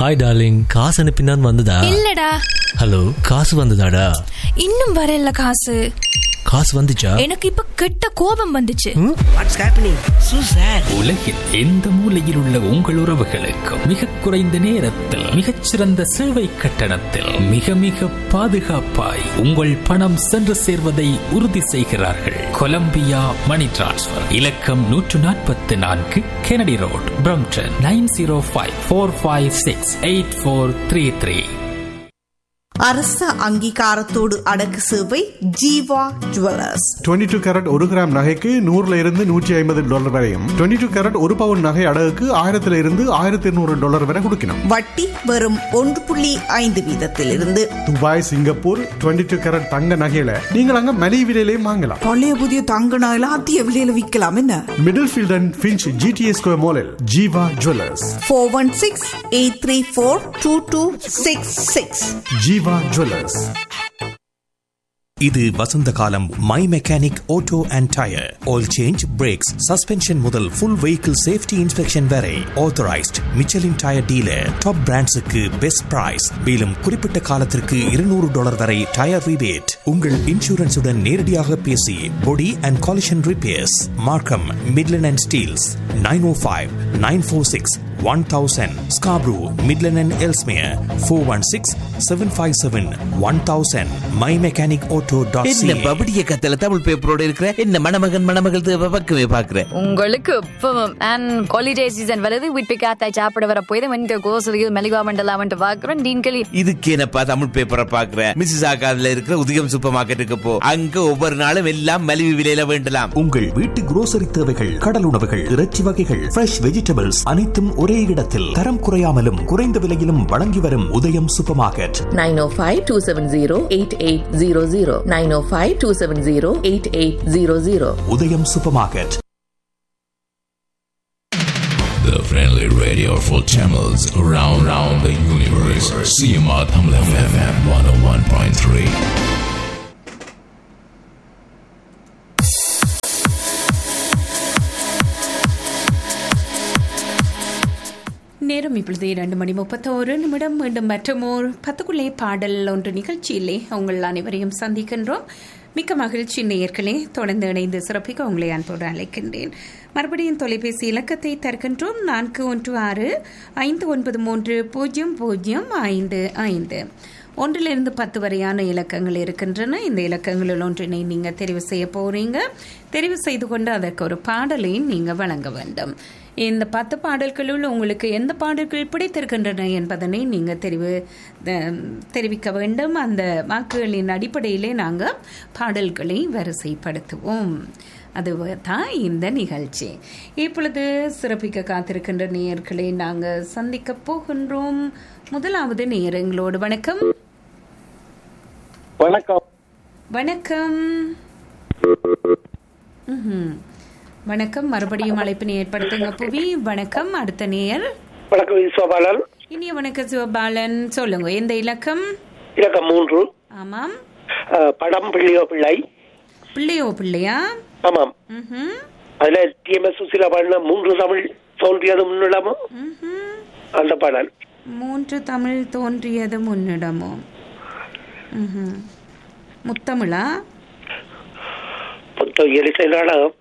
Hi darling காசு அனுப்பினான் வந்ததா இல்லடா ஹலோ காசு வந்ததாடா இன்னும் வரல காசு காசு வந்துச்சா எனக்கு இப்ப கெட்ட கோபம் வந்துச்சு வாட்ஸ் ஹேப்பனிங் சூ சார் உலகில் எந்த மூலையில் உள்ள உங்கள் உறவுகளுக்கு மிக குறைந்த நேரத்தில் மிகச்சிறந்த சேவை கட்டணத்தில் மிக மிக பாதுகாப்பாய் உங்கள் பணம் சென்று சேர்வதை உறுதி செய்கிறார்கள் கொலம்பியா மணி டிரான்ஸ்ஃபர் இலக்கம் நூற்று நாற்பத்தி நான்கு Kennedy road Brampton nine zero five four five six eight four three three அரச அங்கீகாரத்தோடு அடக்கு சேவை ஜீவா ஜுவல்லர்ஸ் 22 டூ கேரட் ஒரு கிராம் நகைக்கு நூறுல இருந்து நூற்றி ஐம்பது டாலர் வரையும் 22 டூ கேரட் ஒரு பவுன் நகை அடகுக்கு ஆயிரத்துல இருந்து ஆயிரத்தி இருநூறு டாலர் வரை கொடுக்கணும் வட்டி வெறும் ஒன்று புள்ளி ஐந்து வீதத்திலிருந்து துபாய் சிங்கப்பூர் 22 டூ கேரட் தங்க நகையில நீங்கள் அங்க மலிவு விலையிலையும் வாங்கலாம் பழைய புதிய தங்க நகையில அதிக விலையில விற்கலாம் என்ன Middlefield and Finch GTS square மாலில் Jeeva jewellers four one six eight three four two two six six Jeeva jewellers இது வசந்த காலம் my mechanic auto and tyre oil change brakes suspension முதல் ஃபுல் வெஹிக்கிள் சேஃப்டி இன்ஸ்பெக்ஷன் வரை authorised Michelin tyre dealer top பிராண்ட்ஸுக்கு best price மேலும் குறிப்பிட்ட காலத்திற்கு இருநூறு டாலர் வரை டயர் ரிபேட் உங்கள் இன்சூரன்ஸுடன் நேரடியாக பேசி body and collision repairs Markham Midland and Steeles nine O five nine four six one thousand Scarborough Midland and Ellesmere four one six seven five seven one thousand my mechanic auto dot என்ன பபடிய கத்தல தமிழ் பேப்பரோட இருக்கிற என்ன மணமகன் மணமகள் தேவை பக்கமே பாக்குறேன் உங்களுக்கு இப்பவும் அண்ட் ஹாலிடே சீசன் வருது வீட்டு காத்தாய் சாப்பிட வர போய் வந்து கோசலியில் மெலிவா மண்டலா வந்து பாக்குறோம் டீன்களி இதுக்கு என்னப்பா தமிழ் பேப்பரை பாக்குற மிஸ்ஸஸ் ஆகாதுல இருக்கிற உதயம் சூப்பர் மார்க்கெட்டுக்கு போ அங்க ஒவ்வொரு நாளும் எல்லாம் மலிவு விலையில வேண்டலாம் உங்கள் வீட்டு குரோசரி தேவைகள் கடல் உணவுகள் இறைச்சி வகைகள் ஃப்ரெஷ் வெஜிடபிள்ஸ் அனைத்தும் ஒரே இடத்தில் தரம் குறையாமலும் குறைந்த விலையிலும் வழங்கி வரும் Udayam supermarket nine O five two seven zero eight eight zero zero nine O five two seven zero eight eight zero zero Udayam supermarket The friendly radio for channels around, around the universe. CMR Tamil FM 101.3. நேரம் இப்பொழுது இரண்டு மணி முப்பத்தோரு நிமிடம் மீண்டும் மற்றமோர் பத்துக்குள்ளே பாடல் ஒன்று நிகழ்ச்சியிலே உங்கள் அனைவரையும் சந்திக்கின்றோம் மிக்க மகிழ்ச்சி நேயர்களே தொடர்ந்து இணைந்து சிறப்பிக்க உங்களை அன்போடு அழைக்கின்றேன் மறுபடியும் தொலைபேசி இலக்கத்தை தருகின்றோம் நான்கு ஒன்று ஆறு ஐந்து ஒன்பது மூன்று பூஜ்ஜியம் பூஜ்ஜியம் ஐந்து ஐந்து ஒன்றிலிருந்து பத்து வரையான இலக்கங்கள் இருக்கின்றன இந்த இலக்கங்களில் ஒன்றினை நீங்கள் தெரிவு செய்ய போகிறீங்க தெரிவு செய்து கொண்டு அதற்கு ஒரு பாடலை நீங்கள் வழங்க வேண்டும் இந்த பத்து பாடல்களுள் உங்களுக்கு எந்த பாடல்கள் பிடித்திருக்கின்றன என்பதனை நீங்கள் தெரிவு த- தெரிவிக்க வேண்டும் அந்த வாக்குகளின் அடிப்படையிலே நாங்கள் பாடல்களை வரிசைப்படுத்துவோம் அது தான் இந்த நிகழ்ச்சி இப்பொழுது சிறப்பிக்க காத்திருக்கின்ற நேயர்களை நாங்கள் சந்திக்க போகின்றோம் முதலாவது நேயர் எங்களோடு வணக்கம் வணக்கம் வணக்கம் ம்ஹும். வணக்கம் மறுபடியும் அழைப்பினை ஏற்படுத்துங்க புவி வணக்கம் அடுத்த நேயர் வணக்கம் விஸ்வபாலன் இனிய வணக்கம் சிவபாலன் சொல்லுங்க எந்த இலக்கம் இலக்கம் மூன்று ஆமாம் அஹ், படம் பிள்ளையோ பிள்ளை பிள்ளையோ பிள்ளையா ஆமாம் ம்ஹும். அதுல டிஎம்எஸ் சுசிலா பாடின மூன்று தமிழ் தோன்றியது முன்னிடமும் ம்ஹும். அந்த பாடல் மூன்று தமிழ் தோன்றியது முன்னிடமோ ம்ஹும். முத்தமிழா புத்தக எரிசை நாடகம்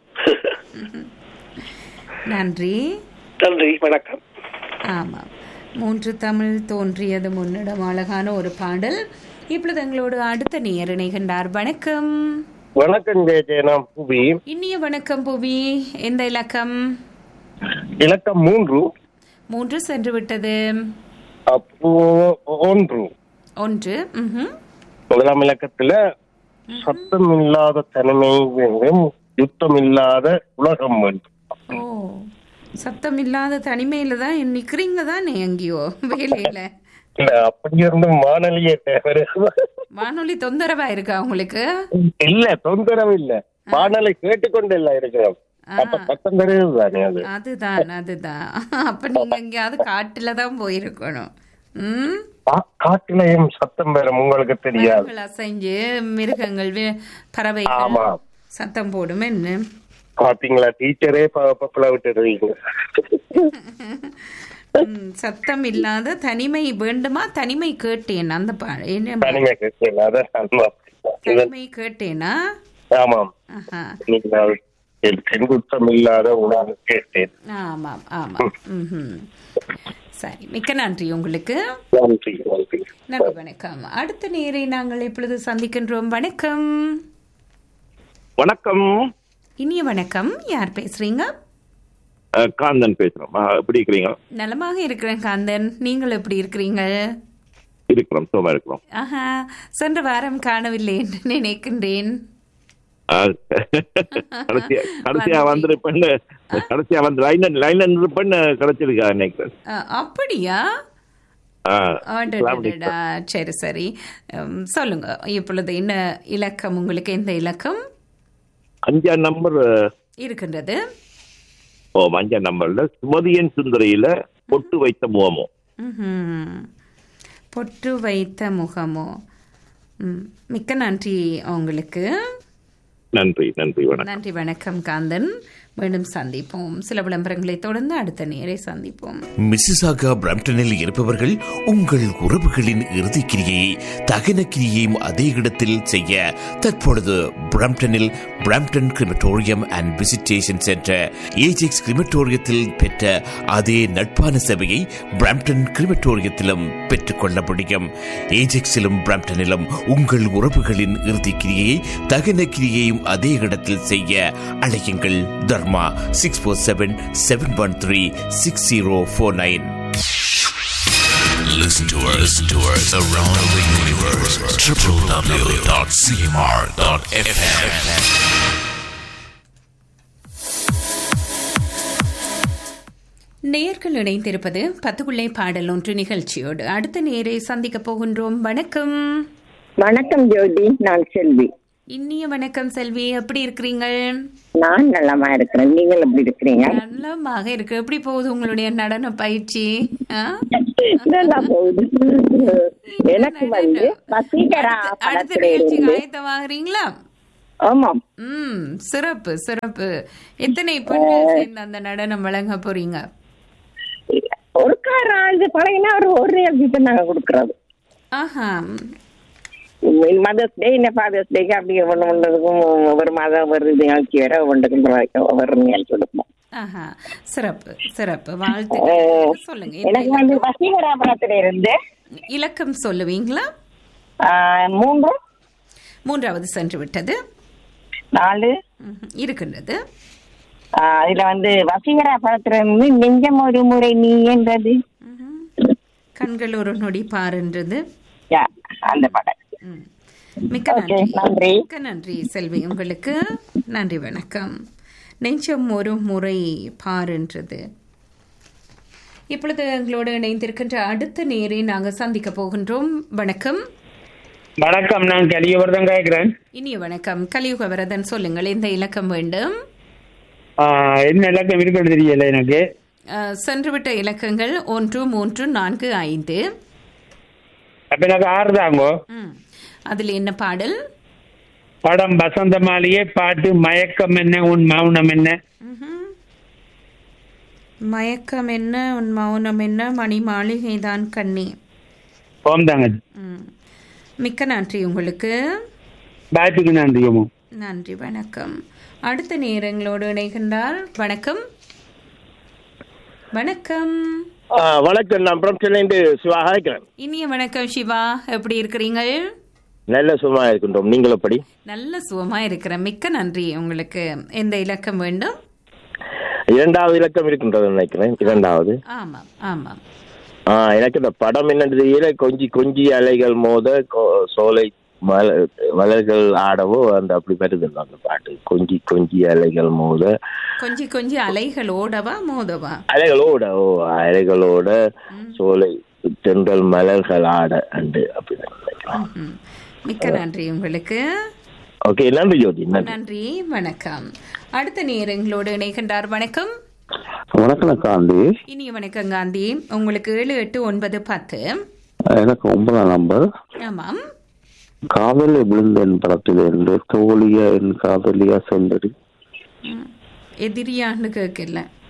நன்றி நன்றி வணக்கம் ஆமாம் மூன்று தமிழ் தோன்றியது முன்னிடம் அழகான ஒரு பாடல் இப்பொழுது எங்களோடு அடுத்த நேயர் இணைகின்றார் வணக்கம் வணக்கம் ஜெய ஜெயநாம் புவி இனிய வணக்கம் புவி எந்த இலக்கம் இலக்கம் மூன்று மூன்று சென்று விட்டது அப்போ ஒன்று ஒன்று ம்ஹும். முதலாம் இலக்கத்துல சத்தம் இல்லாத தனிமை வேண்டும் யுத்தம் இல்லாத உலகம் வேண்டும் ஓ சத்தம் இல்லாத தனிமையில தான் நிக்கிறீங்க தானே எங்கேயோ வேலையில இல்ல அப்படி இருந்தும் வானொலியே தேவை வானொலி தொந்தரவா இருக்கா உங்களுக்கு இல்ல தொந்தரவு இல்ல வானொலி கேட்டுக்கொண்டு இல்ல இருக்கிறோம் அப்ப சத்தம் தெரியுது தானே அது அதுதான் அதுதான் அப்ப நீங்க எங்கேயாவது காட்டுல தான் போயிருக்கணும் ம் கா- காட்டுலயும் சத்தம் வரும் உங்களுக்கு தெரியாது மரங்கள் அசைஞ்சு மிருகங்கள் வே- பறவைகள் ஆமா சத்தம் போடும் என்ன பாத்தீங்களா டீச்சரே ப- ப- பிள விட்டுடுவீங்க ம், சத்தம் இல்லாத தனிமை வேண்டுமா தனிமை கேட்டேன் அந்த பா என்ன தனிமை கேட்கல அதான் ஆமா. இது- தனிமை கேட்டேனா ஆமாம் ஆஹா இன்னைக்கு நான் என் பெண்குற்றம் இல்லாத உணவு கேட்டேன் ஆமாம் ஆமாம் ம்ஹும். சரி மிக்க நன்றி உங்களுக்கு நன்றி நன்றி நன்றி வணக்கம் அடுத்த நேரை நாங்கள் இப்பொழுது சந்திக்கின்றோம் வணக்கம் வணக்கம் இனிய வணக்கம் யார் பேசுறீங்க அஹ், காந்தன் பேசுறோம் அஹ், எப்படி இருக்கிறீங்க நலமாக இருக்கிறேன் காந்தன் நீங்கள் எப்படி இருக்கிறீங்க இருக்கிறோம் சும்மா இருக்கிறோம் ஆஹா சென்ற வாரம் காணவில்லை என்று நினைக்கின்றேன் அஹ், கடைசியா கடைசியா வந்திருப்பேன்னு கடைசியா வந்து லைன் லைன்ல இருப்பேன்னு கிடைச்சிருக்கா நினைக்கிறேன் அ, அப்படியா அஹ், அடடடடா. சரி சரி உம், சொல்லுங்க இப்பொழுது என்ன இலக்கம் உங்களுக்கு எந்த இலக்கம் அஞ்சாம் நம்பர் இருக்கின்றது ஓ அஞ்சாம் நம்பர்ல சுமதியன் சுந்தரியில பொட்டு வைத்த முகமோ ம்ஹும். பொட்டு வைத்த முகமோ ம், மிக்க நன்றி உங்களுக்கு நன்றி நன்றி வணக்கம் நன்றி வணக்கம் காந்தன் மீண்டும் சந்திப்போம் சில விளம்பரங்களை தொடர்ந்து அடுத்த நேரை சந்திப்போம் மிசிசாகா பிரம்டனில் இருப்பவர்கள் உங்கள் உறவுகளின் இறுதிக் கிரியை தகன கிரியையும் அதே இடத்தில் செய்ய தற்பொழுது பிரம்டனில் Brampton crematorium and visitation centre Ajax கிரிமட்டோரியத்தில் பெற்ற அதே நட்பான சேவையை பிரம்டன் கிரிமட்டோரியத்திலும் பெற்றுக்கொள்ள முடியும் ஏஜெக்ஸிலும் பிரம்டனிலும் உங்கள் உறவுகளின் இறுதிக் கிரியையை தகன கிரியையும் அதே இடத்தில் செய்ய அழையுங்கள் Dharma six four seven seven one three six zero four nine Listen to us, listen to us around the universe. www.cmr.fm. நேயர்கள் இணைந்திருப்பது பத்துக்குள்ளே பாடல் ஒன்று நிகழ்ச்சியோடு அடுத்த நேரை சந்திக்க போகின்றோம் வணக்கம் வணக்கம் ஜோதி நான் செல்வி இனிய வணக்கம் செல்வி எப்படி இருக்கிறீங்க நான் நலமா இருக்கிறேன் நீங்கள் எப்படி இருக்கிறீங்க நல்லமாக இருக்கு எப்படி போகுது உங்களுடைய நடன பயிற்சி ஆ? நல்லா போகுது எனக்கு வந்து வசீகரா அடுத்த படத்துல நிகழ்ச்சிக்கு இருந்து ஆயத்தமாகறீங்களா ஆமாம் ம் சிறப்பு சிறப்பு எத்தனை பெண்கள் சேர்ந்து அந்த நடனம் வழங்க போறீங்க ஒரு கார் இது பழகினா ஒரு ஒரு இப்ப நாங்க கொடுக்கறது ஆஹா மதர்ஸ் டே இந்த ஃபாதர்ஸ் டேக்கு அப்படி ஒன்று ஒன்றுக்கும் ஒரு மாதம் ஒரு நிகழ்ச்சி வேற ஒன்றுக்கும் ஒரு நிகழ்ச்சி கொடுப்போம் ஆஹா சிறப்பு சிறப்பு அஹ், வாழ்த்து சொல்லுங்க எந்த எனக்கு வந்து வசீகரா படத்துல இருந்து இலக்கம் சொல்லுவீங்களா ஆஹ், மூன்று மூன்றாவது சென்று விட்டது நாலு ம்ஹும். இருக்கின்றது ஆஹ், அதுல வந்து வசீகரா படத்துல இருந்து நெஞ்சம் ஒரு முறை நீ என்றது கண்கள் ஒரு நொடி பாருன்றது யா, அந்த படம் மிக்க Okay, நன்றி நன்றி. மிக்க நன்றி செல்வி உங்களுக்கு நன்றி வணக்கம் நெஞ்சம் ஒரு முறை பாருன்றது இப்பொழுது எங்களோடு இணைந்திருக்கின்ற அடுத்த நேரை நாங்கள் சந்திக்க போகின்றோம் வணக்கம் வணக்கம் நான் கலியவர்தன் கேட்கிறேன் இனிய வணக்கம் கலியுக வரதன் சொல்லுங்கள் எந்த இலக்கம் வேண்டும் ஆஹ், என்ன இலக்கம் இருக்குன்னு தெரியல எனக்கு அஹ், சென்றுவிட்ட இலக்கங்கள் ஒன்று மூன்று நான்கு ஐந்து அப்ப எனக்கு ஆறு தாங்கோ ம். அதில் என்ன பாடல் படம் வசந்த மாளிகை பாட்டு மயக்கம் என்ன உன் மௌனம் என்ன மயக்கம் என்ன உன் மௌனம் என்ன மணி மாளிகைதான் கண்ணி ஓம் தாங்க ம். மிக்க நன்றி உங்களுக்கு பாய்ப்புக்கு நன்றியமோ நன்றி வணக்கம் அடுத்த நேரங்களோடு இணைகின்றார் வணக்கம் வணக்கம் ஆ, வணக்கம் நான் பிரம்சிலேருந்து சிவா இருக்கிறேன் இனிய வணக்கம் சிவா எப்படி இருக்கிறீங்க நல்ல சும்மா இருக்கின்றோம் நீங்கள் எப்படி நல்ல சுகமா இருக்கிறேன் மிக்க நன்றி உங்களுக்கு எந்த இலக்கம் வேண்டும் இரண்டாவது இலக்கம் இருக்கின்றது நினைக்கிறேன் இரண்டாவது ஆமாம் ஆமாம் ஆ, எனக்கு இந்த படம் என்னன்னு தெரியல கொஞ்சி கொஞ்சி அலைகள் மோத கொ- சோலை மல- மலர்கள் ஆடவோ அந்த அப்படி வருது அந்த பாட்டு கொஞ்சி கொஞ்சி அலைகள் மோத கொஞ்சி கொஞ்சி அலைகள் ஓடவா மோதவா அலைகளோட ஓ அலைகளோட சோலை தென்றல் மலர்கள் ஆட அண்டு அப்படிதான் நினைக்கிறேன் ம். மிக்க நன்றி உங்களுக்கு ஓகே நன்றி ஜோதி நன்றி நன்றி வணக்கம் அடுத்த நேரங்களோடு இணைகின்றார் வணக்கம் வணக்கம் காந்தி இனிய வணக்கம் காந்தி உங்களுக்கு ஏழு எட்டு ஒன்பது பத்து எனக்கு ஒன்பதாம் நம்பர் ஆமாம் காதலி விழுந்தேன் படத்திலிருந்து தோழியா என் காதலியா சென்றடி எதிரியான்னு கேட்கல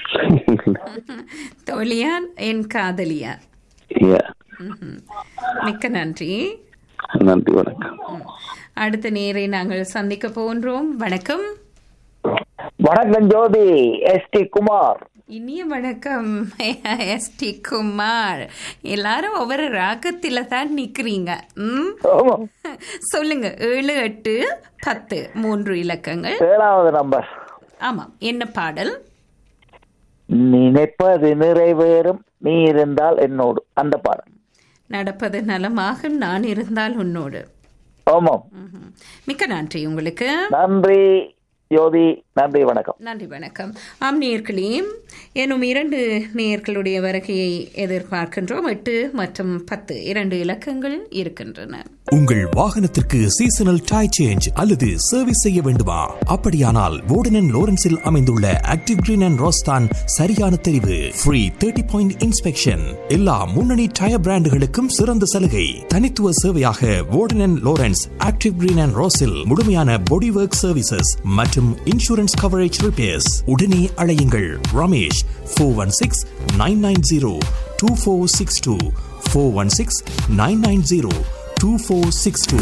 தோழியா என் காதலியா Yeah. ம்ஹும். மிக்க நன்றி நன்றி வணக்கம் அடுத்த நேரை நாங்கள் சந்திக்க போன்றோம் வணக்கம் வணக்கம் ஜோதி எஸ் டி குமார் இனிய வணக்கம் எஸ் டி குமார் எல்லாரும் ஒவ்வொரு ராகத்தில தான் நிக்கிறீங்க ம்? சொல்லுங்க ஏழு எட்டு பத்து மூன்று இலக்கங்கள் ஏழாவது நம்பர் ஆமாம் என்ன பாடல் நினைப்பது நிறைவேறும் நீ இருந்தால் என்னோடு அந்த பாடம் நடப்பது நலமாக நான் இருந்தால் உன்னோடு ஆமாம் ம்ஹும். மிக்க நன்றி உங்களுக்கு நன்றி ஜோதி நன்றி வணக்கம் நன்றி வணக்கம் ஆம் நேர்களே எனும் இரண்டு நேர்களுடைய வருகையை எதிர்பார்க்கின்றோம் எட்டு மற்றும் பத்து இரண்டு இலக்கங்கள் இருக்கின்றன உங்கள் வாகனத்திற்கு சீசனல் டை சேஞ்ச் அல்லது சர்வீஸ் செய்ய வேண்டுமா அப்படியானால் வோர்டன் லோரன்ஸில் அமைந்துள்ள ஆக்டிவ் கிரீன் அண்ட் ரோஸ்தான் சரியான தெரிவு ஃப்ரீ தேர்ட்டி பாயிண்ட் இன்ஸ்பெக்ஷன் எல்லா முன்னணி டயர் பிராண்டுகளுக்கும் சிறந்த சலுகை தனித்துவ சேவையாக Warden Lawrence active green and ரோஸில் முழுமையான பாடி ஒர்க் சர்வீசஸ் மற்றும் இன்சூரன்ஸ் கவரேஜ் ரிப்பேர்ஸ் உடனே அழையுங்கள் Ramesh four one six nine nine zero two four six two four one six nine nine zero two four six two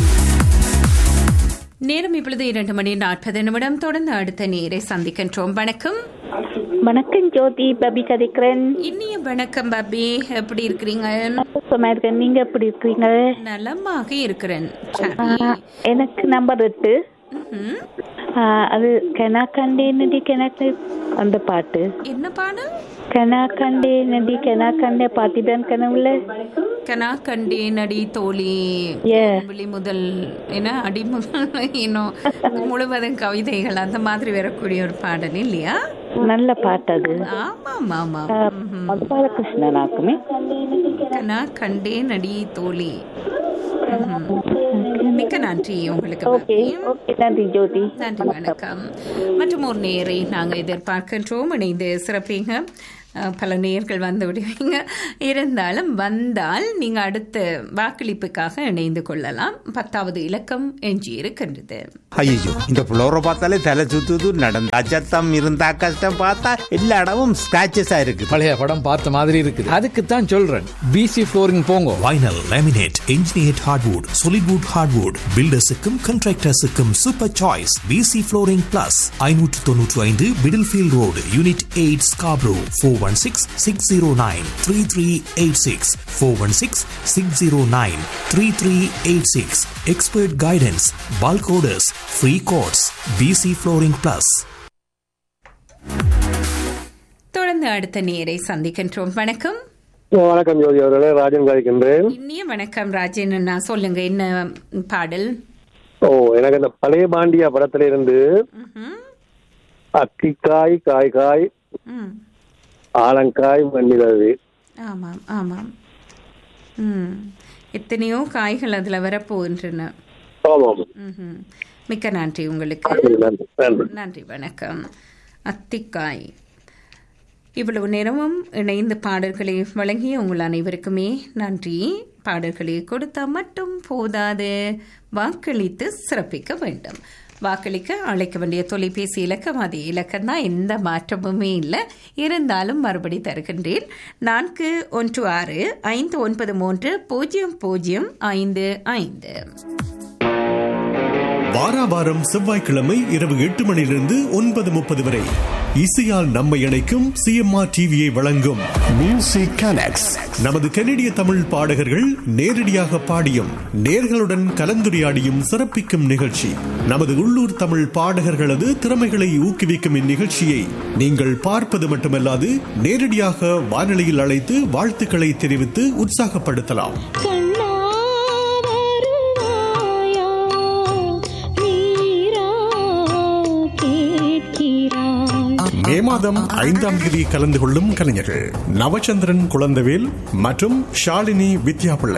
நேரம் இப்பொழுது இரண்டு மணி நாற்பது நிமிடம் தொடர்ந்து அடுத்த நேரை சந்திக்கின்றோம் வணக்கம் வணக்கம் ஜோதி பபி கதைக்கிறேன் இனிய வணக்கம் பாபி எப்படி இருக்கிறீங்க சும்மா இருக்கேன் நீங்க எப்படி இருக்கீங்க நலமாக இருக்கிறேன் ஆ, எனக்கு நம்பர் எட்டு ஆ, அது கெனா கண்டே நதி கெனக்கு அந்த பாட்டு என்ன பாடல் கெனா கண்டே நதி கெனா கண்டே பாத்திதான் கனவுல கனா கண்டே நடி தோழி Yeah. விழி முதல் என்ன அடி முதல் இன்னும் முழுவதும் கவிதைகள் அந்த மாதிரி வரக்கூடிய ஒரு பாடல் இல்லையா நல்ல பாட்டு அது ஆமாம் ஆமாம் ஆ, அது பாலகிருஷ்ணன் ஆக்குமே கனா கண்டே நடி தோழி ம்ஹும். மிக்க நன்றி உங்களுக்கு ஓகே ஓகே நன்றி ஜோதி நன்றி வணக்கம் மற்றும் ஒரு நேரை நாங்கள் எதிர்பார்க்கின்றோம் இணைந்து சிறப்பீங்க அஹ், பல நேர்கள் வந்து விடுவீங்க இருந்தாலும் வந்தால் நீங்க அடுத்த வாக்களிப்புக்காக இணைந்து கொள்ளலாம் பத்தாவது இலக்கம் எஞ்சி இருக்கின்றது ஐயோ இந்த புளோரை பார்த்தாலே தலை சுத்துது நடந்தா சத்தம் இருந்தா கஷ்டம் பார்த்தா எல்லா இடமும் ஸ்கிராச்சஸா இருக்கு பழைய படம் பார்த்த மாதிரி இருக்குது அதுக்கு தான் சொல்றேன் பிசி ஃப்ளோரிங் போங்க vinyl laminate engineered hardwood solid wood hardwood பில்டர்ஸுக்கும் கண்ட்ராக்டர்ஸுக்கும் super choice PC flooring plus ஐநூற்று தொன்னூற்று ஐந்து Middlefield road unit eight Scarborough four one six six zero nine three three eight six four one six six zero nine three three eight six expert guidance bulk orders free quotes PC flooring plus தொடர்ந்து அடுத்த நேரை சந்திக்கின்றோம் வணக்கம் வணக்கம் ஜோதி அவர்களே ராஜன் கழிக்கின்றேன் இனிய வணக்கம் ராஜன் அண்ணா சொல்லுங்க என்ன பாடல் ஓ எனக்கு அந்த பழைய பாண்டியா படத்துல இருந்து அக்கிக்காய் காய் காய் ம் ஆலங்காய் மண்ணிலது ஆமாம் ஆமாம் ம் எத்தனையோ காய்கள் அதில் வரப்போகின்றன ஆமாம் ம்ஹும். மிக்க நன்றி உங்களுக்கு நன்றி நன்றி நன்றி வணக்கம் அத்திக்காய் இவ்வளவு நேரமும் இணைந்து பாடல்களை வழங்கிய உங்கள் அனைவருக்குமே நன்றி பாடல்களை கொடுத்தா மட்டும் போதாது வாக்களித்து சிறப்பிக்க வேண்டும் வாக்களிக்க அழைக்க வேண்டிய தொலைபேசி இலக்கம் அதே இலக்கம் தான் எந்த மாற்றமுமே இல்லை இருந்தாலும் மறுபடி தருகின்றேன் நான்கு ஒன்று ஆறு ஐந்து ஒன்பது மூன்று பூஜ்ஜியம் பூஜ்ஜியம் ஐந்து ஐந்து வாராவாரம் செவ்வாய்க்கிழமை இரவு எட்டு மணியிலிருந்து ஒன்பது முப்பது வரை இசையால் நம்மை இணைக்கும் சிஎம்ஆர் டிவியை வழங்கும் மியூசிக் கனெக்ட்ஸ் நமது கனடிய தமிழ் பாடகர்கள் நேரடியாக பாடியும் நேர்களுடன் கலந்துரையாடியும் சிறப்பிக்கும் நிகழ்ச்சி நமது உள்ளூர் தமிழ் பாடகர்களது திறமைகளை ஊக்குவிக்கும் இந்நிகழ்ச்சியை நீங்கள் பார்ப்பது மட்டுமல்லாது நேரடியாக வானொலியில் அழைத்து வாழ்த்துக்களை தெரிவித்து உற்சாகப்படுத்தலாம் மே மாதம் ஐந்தாம் தேதி கலந்து கொள்ளும் கலைஞர்கள் நவச்சந்திரன் குழந்தவேல் மற்றும் ஷாலினி வித்யாபிள்ளை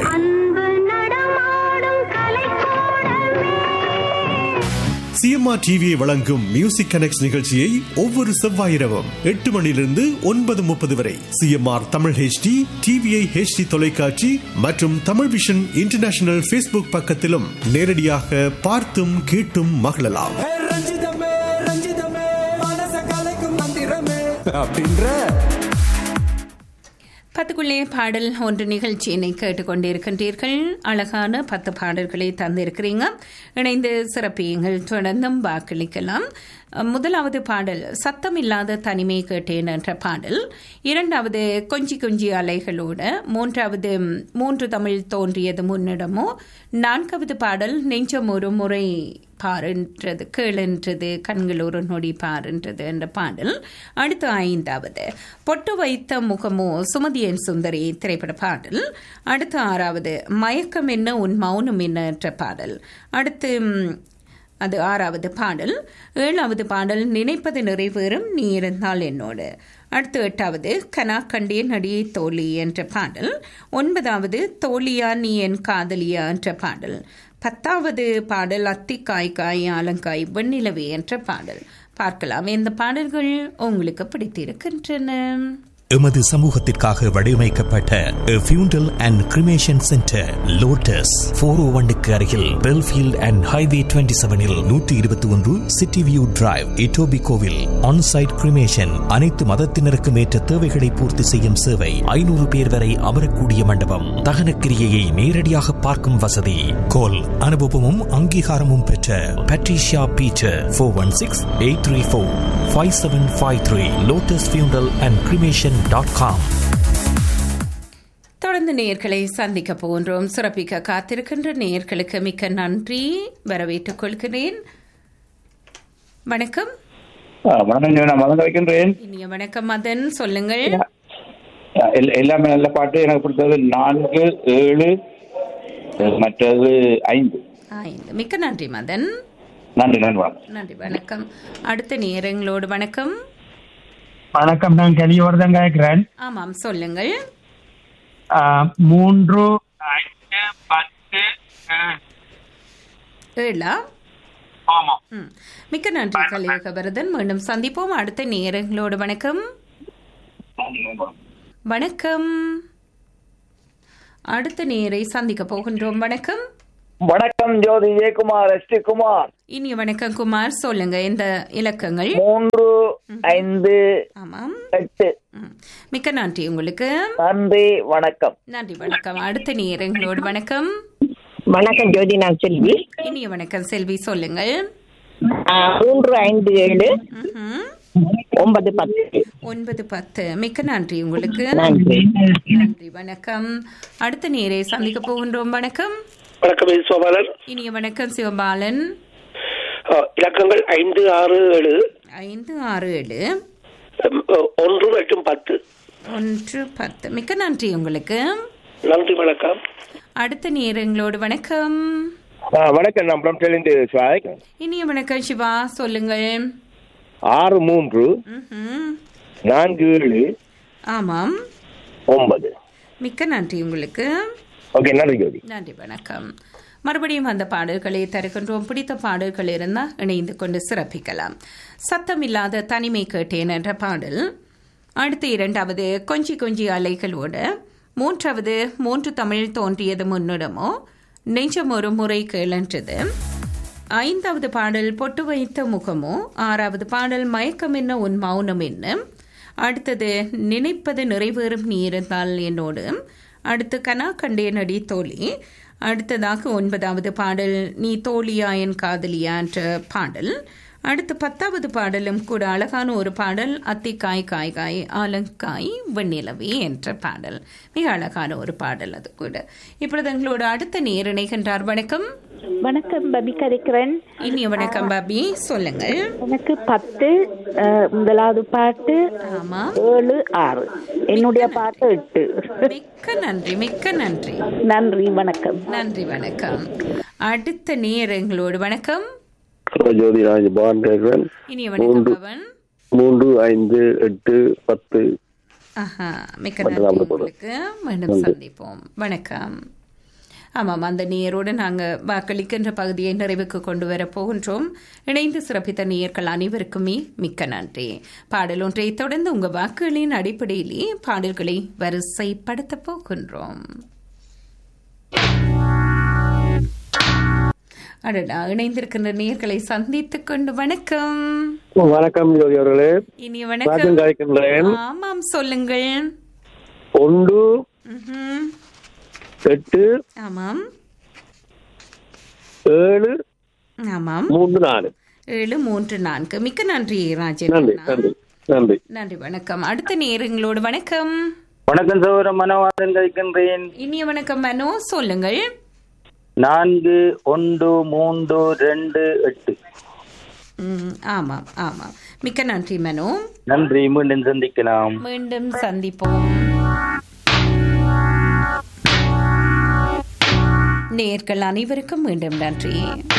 சிஎம்ஆர் டிவியை வழங்கும் மியூசிக் கனெக்ட் நிகழ்ச்சியை ஒவ்வொரு செவ்வாய் இரவும் எட்டு மணியிலிருந்து ஒன்பது முப்பது வரை CMR Tamil HD TVI HD தொலைக்காட்சி மற்றும் தமிழ் விஷன் இன்டர்நேஷனல் ஃபேஸ்புக் பக்கத்திலும் நேரடியாக பார்த்தும் கேட்டும் மகிழலாம் அப்படின்ற பத்துக்குள்ளே பாடல் ஒன்று நிகழ்ச்சியினை கேட்டுக்கொண்டிருக்கின்றீர்கள் அழகான பத்து பாடல்களை தந்திருக்கிறீங்க இணைந்து சிறப்பியுங்கள் தொடர்ந்தும் வாக்களிக்கலாம் முதலாவது பாடல் சத்தமில்லாத தனிமை கேட்டேன் என்ற பாடல் இரண்டாவது கொஞ்சி கொஞ்சி அலைகளோட மூன்றாவது மூன்று தமிழ் தோன்றியது முன்னிடமோ நான்காவது பாடல் நெஞ்சம் ஒரு முறை பாருன்றது கேளுன்றது கண்கள் ஒரு நொடி பாருன்றது என்ற பாடல் அடுத்து ஐந்தாவது பொட்டு வைத்த முகமோ சுமதியன் சுந்தரி திரைப்பட பாடல் அடுத்து ஆறாவது மயக்கம் என்ன உன் மௌனம் என்ன என்ற பாடல் அடுத்து ம், அது ஆறாவது பாடல் ஏழாவது பாடல் நினைப்பது நிறைவேறும் நீ இருந்தால் என்னோடு அடுத்து எட்டாவது கனா கண்டேன் அடியே தோழி என்ற பாடல் ஒன்பதாவது தோழியா நீ என் காதலியா என்ற பாடல் பத்தாவது பாடல் அத்திக்காய் காய் ஆலங்காய் வெண்ணிலவே என்ற பாடல் பார்க்கலாம் இந்த பாடல்கள் உங்களுக்கு பிடித்திருக்கின்றன எமது சமூகத்திற்காக வடிவமைக்கப்பட்ட funeral and cremation centre Lotus four O ஒன்னுக்கு அருகில் பெல்ஃபீல்ட் அண்ட் ஹைவே டுவெண்ட்டி செவனில் நூற்றி இருபத்தி ஒன்று சிட்டி வியூ டிரைவ் இட்டோபி கோவில் ஆன்சைட் கிரிமேஷன் அனைத்து மதத்தினருக்கும் ஏற்ற தேவைகளை பூர்த்தி செய்யும் சேவை ஐநூறு பேர் வரை அமரக்கூடிய மண்டபம் தகனக்கிரியையை நேரடியாக பார்க்கும் வசதி கோல் அனுபவமும் அங்கீகாரமும் பெற்ற Patricia Beecher four one six eight three four five seven five three Lotus funeral and cremation dot com தொடர்ந்து நேயர்களை சந்திக்க போகின்றோம் சிறப்பிக்க காத்திருக்கின்ற நேயர்களுக்கு மிக்க நன்றி வரவேற்றுக் கொள்கிறேன் வணக்கம் வணக்கம் நான் மதம் வைக்கின்றேன் இனிய வணக்கம் மதன் சொல்லுங்கள் எல்- எல்லாமே நல்ல பாட்டு எனக்கு பிடிச்சது நான்கு ஏழு மற்றது ஐந்து ஐந்து மிக்க நன்றி மதன் நன்றி நன்றி வணக்கம் நன்றி வணக்கம் அடுத்த நேரங்களோடு வணக்கம் வணக்கம் நான் கலியோர்தான் கேட்கிறேன் ஆமாம் சொல்லுங்கள் ஆ, மூன்று ஐந்து பத்து ஏழு. ஏழா ஆமா ம். மிக்க நன்றி கலியுகபரதன் மீண்டும் சந்திப்போம் அடுத்த நேரங்களோடு வணக்கம் வணக்கம் அடுத்த நேரை சந்திக்க போகின்றோம் வணக்கம் வணக்கம் ஜோதி ஜெயக்குமார் எஸ் டி குமார் இனிய வணக்கம் குமார் சொல்லுங்க இந்த இலக்கங்கள் மூன்று ஐந்து ஆமாம் எட்டு மிக்க நன்றி உங்களுக்கு நன்றி வணக்கம் நன்றி வணக்கம் அடுத்த நேரங்களோடு வணக்கம் வணக்கம் ஜோதி நான் செல்வி இனிய வணக்கம் செல்வி சொல்லுங்கள் ஆ, மூன்று ஐந்து ஏழு ம்ஹும். ஒன்பது பத்து ஒன்பது பத்து மிக்க நன்றி உங்களுக்கு நன்றி. நன்றி வணக்கம் அடுத்த நேரை சந்திக்க போகின்றோம் வணக்கம் வணக்கம் இது சோபாலன் இனிய வணக்கம் சிவபாலன் அஹ், இலக்கங்கள் ஐந்து ஆறு ஏழு ஐந்து ஆறு ஏழு அஹ், ஒன்று மற்றும் பத்து ஒன்று பத்து மிக்க நன்றி உங்களுக்கு நன்றி வணக்கம் அடுத்த நேரங்களோடு வணக்கம் ஆ, வணக்கம் நான் பிரம்டலிந்து சுவாக் இனிய வணக்கம் சிவா சொல்லுங்கள் ஆறு மூன்று ம்ஹும். நான்கு ஏழு ஆமாம் ஒன்பது மிக்க நன்றி உங்களுக்கு ஓகே நன்றி ஜோதி நன்றி வணக்கம் மறுபடியும் அந்த பாடல்களை தருகின்றோம் பிடித்த பாடல்கள் இருந்தால் இணைந்து கொண்டு சிறப்பிக்கலாம் சத்தமில்லாத தனிமை கேட்டேன் என்ற பாடல் அடுத்து இரண்டாவது கொஞ்சி கொஞ்சி அலைகளோட மூன்றாவது மூன்று தமிழ் தோன்றியது முன்னிடமோ நெஞ்சம் ஒரு முறை கேளன்றது ஐந்தாவது பாடல் பொட்டு வைத்த முகமோ ஆறாவது பாடல் மயக்கம் என்ன உன் மௌனம் என்ன அடுத்தது நினைப்பது நிறைவேறும் நீ இருந்தால் என்னோடு அடுத்து கனா கண்டேன் அடி தோழி அடுத்ததாக ஒன்பதாவது பாடல் நீ தோழியா என் காதலியா என்ற பாடல் அடுத்து பத்தாவது பாடலும் கூட அழகான ஒரு பாடல் அத்திக்காய் காய் காய் ஆலங்காய் வெண்ணிலவே என்ற பாடல் மிக அழகான ஒரு பாடல் அது கூட இப்பொழுது எங்களோட அடுத்த நேர் இணைகின்றார் வணக்கம் வணக்கம் பபி கதைக்கிறேன் இனிய வணக்கம் பாபி சொல்லுங்கள் எனக்கு பத்து அஹ், முதலாவது பாட்டு ஆமா ஏழு ஆறு என்னுடைய பாட்டு எட்டு மிக்க நன்றி மிக்க நன்றி நன்றி வணக்கம் நன்றி வணக்கம் அடுத்த நேர் எங்களோடு வணக்கம் ஹலோ ஜோதி நான் பவன் கேட்கிறேன் இனிய வணக்கம் மூன்று பவன் மூன்று ஐந்து எட்டு பத்து ஆஹா மிக்க மட்டும் நன்றி தான் போதும். உங்களுக்கு மீண்டும் நன்றி. சந்திப்போம் வணக்கம் ஆமாம் அந்த நேரோடு நாங்கள் வாக்களிக்கின்ற பகுதியை நிறைவுக்கு கொண்டு வர போகின்றோம் இணைந்து சிறப்பித்த நேயர்கள் அனைவருக்குமே மிக்க நன்றி பாடல் ஒன்றை தொடர்ந்து உங்கள் வாக்குகளின் அடிப்படையிலே பாடல்களை வரிசைப்படுத்த போகின்றோம் அடடா இணைந்திருக்கின்ற நேர்களை சந்தித்துக் கொண்டு வணக்கம் வணக்கம் ஜோதி அவர்களே இனிய ராஜன் வணக்கம் காய்க்கின்றேன் ஆமாம் சொல்லுங்கள் ஒன்று ம்ஹும். எட்டு ஆமாம் ஏழு ஆமாம் மூன்று நாலு ஏழு மூன்று நான்கு மிக்க நன்றி ராஜன் நன்றி நன்றி நன்றி நன்றி வணக்கம் அடுத்த நேரங்களோடு வணக்கம் வணக்கம் சௌரம் மனோவாதன் கழிக்கின்றேன் இனிய வணக்கம் மனோ சொல்லுங்கள் நான்கு ஒன்று மூன்று ரெண்டு எட்டு ம், ஆமாம் ஆமாம் மிக்க நன்றி மனோ நன்றி மீண்டும் சந்திக்கலாம் மீண்டும் சந்திப்போம் நேர்கள் அனைவருக்கும் மீண்டும் நன்றி